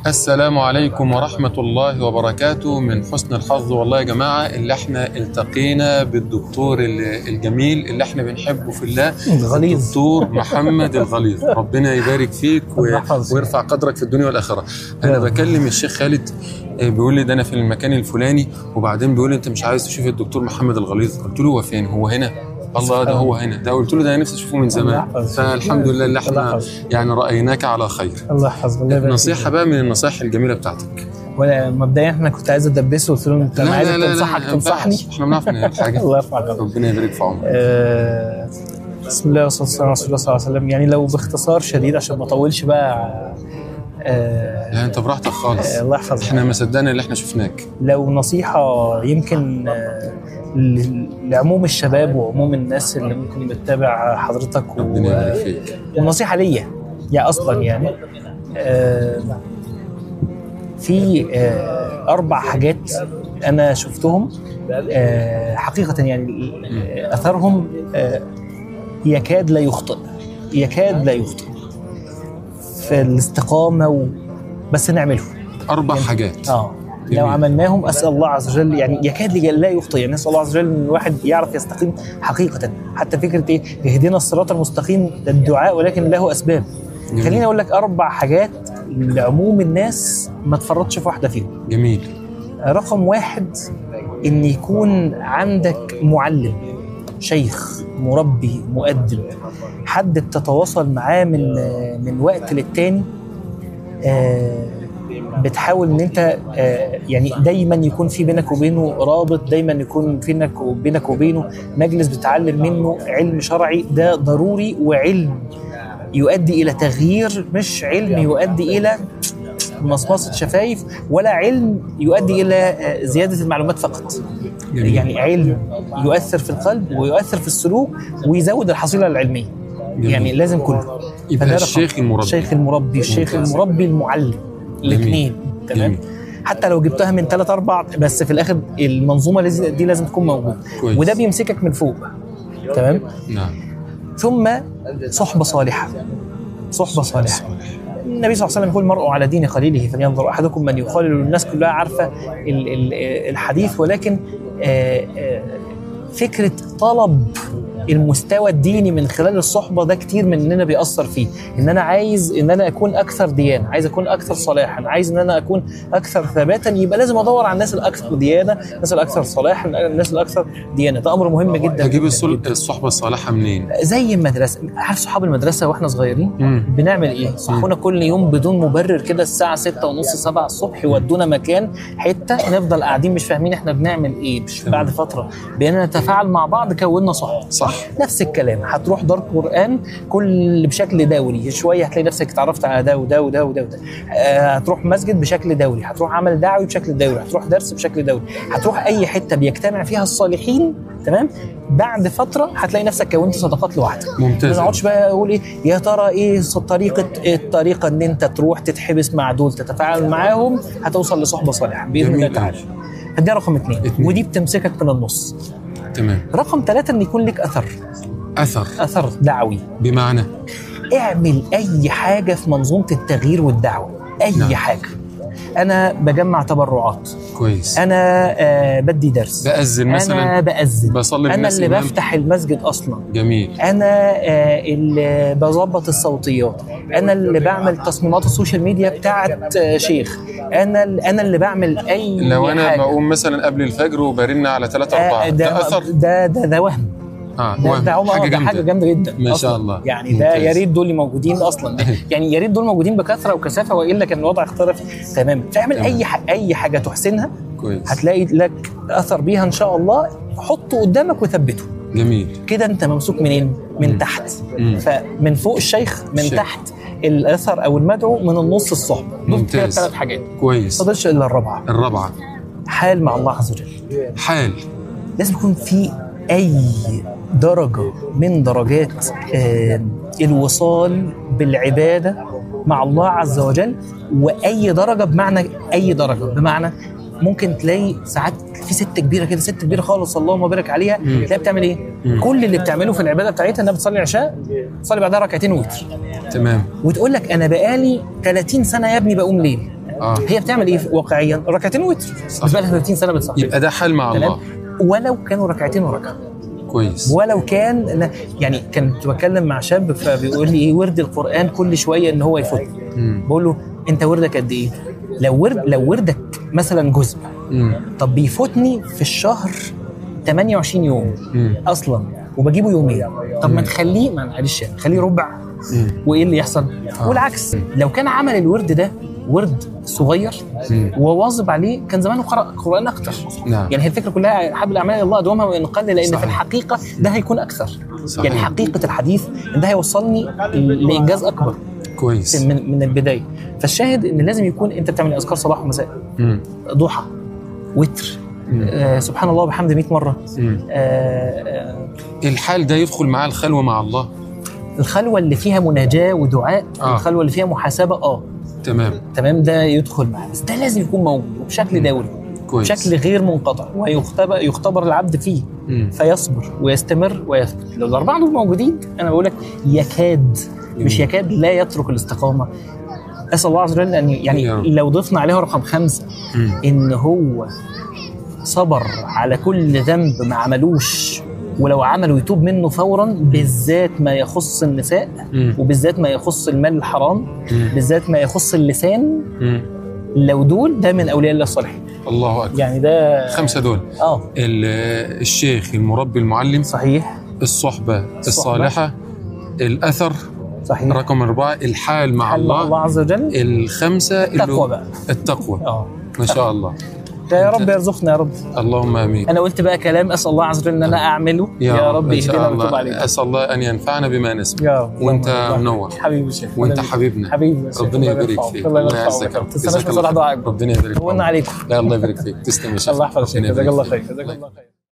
السلام عليكم ورحمة الله وبركاته من حسن الحظ والله يا جماعة اللي احنا التقينا بالدكتور ال- الجميل اللي احنا بنحبه في الله الغليظ الدكتور محمد الغليظ ربنا يبارك فيك و... الله يحفظك. ويرفع قدرك في الدنيا والآخرة أنا يا رب. بكلم الشيخ خالد آه، بيقول لي ده أنا في المكان الفلاني وبعدين بيقول لي أنت مش عايز تشوف الدكتور محمد الغليظ قلت له هو فين هو هنا الله ده هو هنا ده قلت له ده انا نفسي اشوفه من زمان الله يحفظك. فالحمد لله اللي الله احنا يحفظك. يعني رايناك على خير الله يحفظك الله يبارك نصيحه فيك. بقى من النصائح الجميله بتاعتك ولا مبدئيا احنا كنت عايز ادبسه قلت له انت انا عايزك تنصحك ما تنصحني ينفعش. احنا بنعرف نعمل حاجه الله يرفع قدرك ربنا يبارك في عمرك آه، بسم الله والصلاه والسلام على رسول الله صلى الله عليه وسلم يعني لو باختصار شديد عشان ما اطولش بقى آه، لا انت براحتك خالص آه، الله يحفظك احنا ما صدقنا اللي احنا شفناك لو نصيحة يمكن آه، ل- لعموم الشباب وعموم الناس اللي ممكن بتتابع حضرتك ربنا و... يبارك فيك ونصيحة ليا يا أصلا يعني آه، في آه، أربع حاجات أنا شفتهم آه، حقيقة يعني آه، أثرهم آه، يكاد لا يخطئ يكاد لا يخطئ في الاستقامة و... بس نعمله اربع حاجات اه جميل. لو عملناهم اسال الله عز وجل يعني يكاد لا يخطئ يعني نسال الله عز وجل ان الواحد يعرف يستقيم حقيقه حتى فكره ايه اهدنا الصراط المستقيم ده الدعاء ولكن له اسباب جميل. خليني اقول لك اربع حاجات لعموم الناس ما تفرطش في واحده فيهم جميل رقم واحد ان يكون عندك معلم شيخ مربي مؤدب حد بتتواصل معاه من من وقت للتاني آه، بتحاول ان انت آه، يعني دايما يكون في بينك وبينه رابط دايما يكون في بينك وبينك وبينه مجلس بتتعلم منه علم شرعي ده ضروري وعلم يؤدي الى تغيير مش علم يؤدي الى مصمصة شفايف ولا علم يؤدي الى آه، زياده المعلومات فقط جميل. يعني علم يؤثر في القلب ويؤثر في السلوك ويزود الحصيله العلميه جميل. يعني لازم كله يبقى فده رقم. الشيخ المربي الشيخ المربي الشيخ ممتاز. المربي المعلم الاثنين تمام جميل. حتى لو جبتها من ثلاث اربع بس في الاخر المنظومه لازم- دي لازم تكون موجوده كويس. وده بيمسكك من فوق تمام نعم ثم صحبه صالحه صحبه صالحه النبي صلى الله عليه وسلم يقول المرء على دين خليله فلينظر احدكم من يخالل الناس كلها عارفه ال- ال- الحديث ولكن آه، آه، فكره طلب المستوى الديني من خلال الصحبه ده كتير مننا بيأثر فيه ان انا عايز ان انا اكون اكثر ديانه عايز اكون اكثر صلاحا عايز ان انا اكون اكثر ثباتا يبقى لازم ادور على الناس الاكثر ديانه الناس الاكثر صلاحا الناس الاكثر ديانه ده امر مهم جدا هجيب جداً الصل- جداً. الصحبه الصالحه منين؟ زي المدرسه عارف صحاب المدرسه واحنا صغيرين مم. بنعمل ايه؟ صحونا كل يوم بدون مبرر كده الساعة ستة ونص سبعة الصبح يودونا مكان حتة نفضل قاعدين مش فاهمين احنا بنعمل ايه مش تمام. بعد فترة بقينا نتفاعل مع بعض كونا صحبة صح نفس الكلام هتروح دار قرآن كل بشكل دوري شوية هتلاقي نفسك اتعرفت على ده وده وده وده, وده. آه هتروح مسجد بشكل دوري هتروح عمل دعوي بشكل دوري هتروح درس بشكل دوري هتروح أي حتة بيجتمع فيها الصالحين تمام بعد فترة هتلاقي نفسك كونت صداقات لوحدك ما ممتاز نقعدش بقى اقول ايه يا ترى ايه طريقه إيه الطريقه ان انت تروح تتحبس مع دول تتفاعل معاهم هتوصل لصحبه صالحه باذن جميل الله تعالى دي رقم اثنين اتنين. ودي بتمسكك من النص تمام رقم ثلاثة ان يكون لك اثر اثر اثر دعوي بمعنى اعمل اي حاجه في منظومه التغيير والدعوه اي نعم. حاجه انا بجمع تبرعات كويس انا آه بدي درس بأذن انا مثلا باذن بصلي انا بالناس اللي إمام. بفتح المسجد اصلا جميل انا آه، اللي بظبط الصوتيات انا اللي بعمل تصميمات السوشيال ميديا بتاعت آه، شيخ انا انا اللي بعمل اي لو انا حاجة. بقوم مثلا قبل الفجر وبرن على ثلاثة آه، أربعة ده ده أثر ده ده, ده وهم اه ده, وهم. ده, هم- حاجة ده حاجه جامدة جامده جدا ما شاء أصلاً. الله. يعني ده ممتاز. يا ريت دول اللي موجودين اصلا يعني يا ريت دول موجودين بكثره وكثافه والا كان الوضع اختلف تماما فاعمل تمام. اي ح- اي حاجه تحسنها كويس هتلاقي لك اثر بيها ان شاء الله حطه قدامك وثبته جميل كده انت ممسوك منين؟ من مم. تحت مم. فمن فوق الشيخ من الشيخ. تحت الاثر او المدعو من النص الصحبه دول كده ممتاز. ثلاث حاجات كويس ما فاضلش الا الرابعه الرابعة حال مع الله عز وجل حال لازم يكون في اي درجه من درجات آه، الوصال بالعباده مع الله عز وجل واي درجه بمعنى اي درجه بمعنى ممكن تلاقي ساعات في ست كبيره كده ست كبيره خالص اللهم بارك عليها مم. تلاقيها بتعمل ايه؟ مم. كل اللي بتعمله في العباده بتاعتها انها بتصلي العشاء تصلي بعدها ركعتين وتر تمام وتقول لك انا بقالي 30 سنه يا ابني بقوم ليل اه هي بتعمل ايه واقعيا ركعتين وتر صح. بس بقى لها 30 سنه بتصحي يبقى ده حال مع تمام الله ولو كانوا ركعتين وركعه كويس ولو كان أنا- يعني كنت بتكلم مع شاب فبيقول لي ايه ورد القران كل شويه ان هو يفوت مم. بقول له انت وردك قد ايه لو ورد لو وردك مثلا جزء مم. طب بيفوتني في الشهر 28 يوم مم. اصلا وبجيبه يوميا طب ما نخليه ما معلش يعني خليه ربع مم. وايه اللي يحصل آه. والعكس لو كان عمل الورد ده ورد صغير مم. وواظب عليه كان زمانه قرأ قرآن أكتر نعم يعني هي الفكرة كلها حب الأعمال إلى الله أدومها وإن قل لأن صحيح. في الحقيقة ده هيكون أكثر صحيح. يعني حقيقة الحديث إن ده هيوصلني لإنجاز أكبر كويس من من البداية فالشاهد إن لازم يكون أنت بتعمل أذكار صباح ومساء مم. ضحى وتر مم. آه سبحان الله وبحمده 100 مرة مم. آه آه الحال ده يدخل معاه الخلوه مع الله الخلوة اللي فيها مناجاة ودعاء آه. الخلوة اللي فيها محاسبة اه تمام تمام ده يدخل معاه بس ده لازم يكون موجود وبشكل دوري كويس بشكل غير منقطع ويختبر يختبر العبد فيه مم. فيصبر ويستمر ويثبت لو الاربعه دول موجودين انا بقول لك يكاد مش جميل. يكاد لا يترك الاستقامه اسال الله عز وجل ان يعني يا رب. لو ضفنا عليها رقم خمسه مم. ان هو صبر على كل ذنب ما عملوش ولو عمله يتوب منه فورا بالذات ما يخص النساء مم. وبالذات ما يخص المال الحرام مم. بالذات ما يخص اللسان مم. لو دول ده من اولياء الله الصالحين الله اكبر يعني ده خمسه دول اه ال- الشيخ المربي المعلم صحيح الصحبه الصالحه الاثر صحيح رقم أربعة الحال مع حل الله الله عز وجل الخمسة اللي التقوى هو- بقى التقوى اه ما شاء الله ده يا رب يرزقنا يا رب اللهم امين انا قلت بقى كلام اسال الله عز وجل ان انا اعمله يا, رب ان شاء يهدينا ويتوب الله علينا اسال الله ان ينفعنا بما نسمع يا رب وانت اللهم آمين. منور. حبيبي يا شيخ وانت أنا- حبيبنا حبيبي يا شيخ. ربنا الله يبارك يرفعك. فيك الله الله يرفعك يعزك يا ما رب تنساش جزاك بصراحه الله دعائك خير. ربنا يبارك طولنا فيك عليكم لا الله يبارك فيك تسلم يا شيخ الله يحفظك ربنا جزاك يبارك الله فيك. خير جزاك الله خير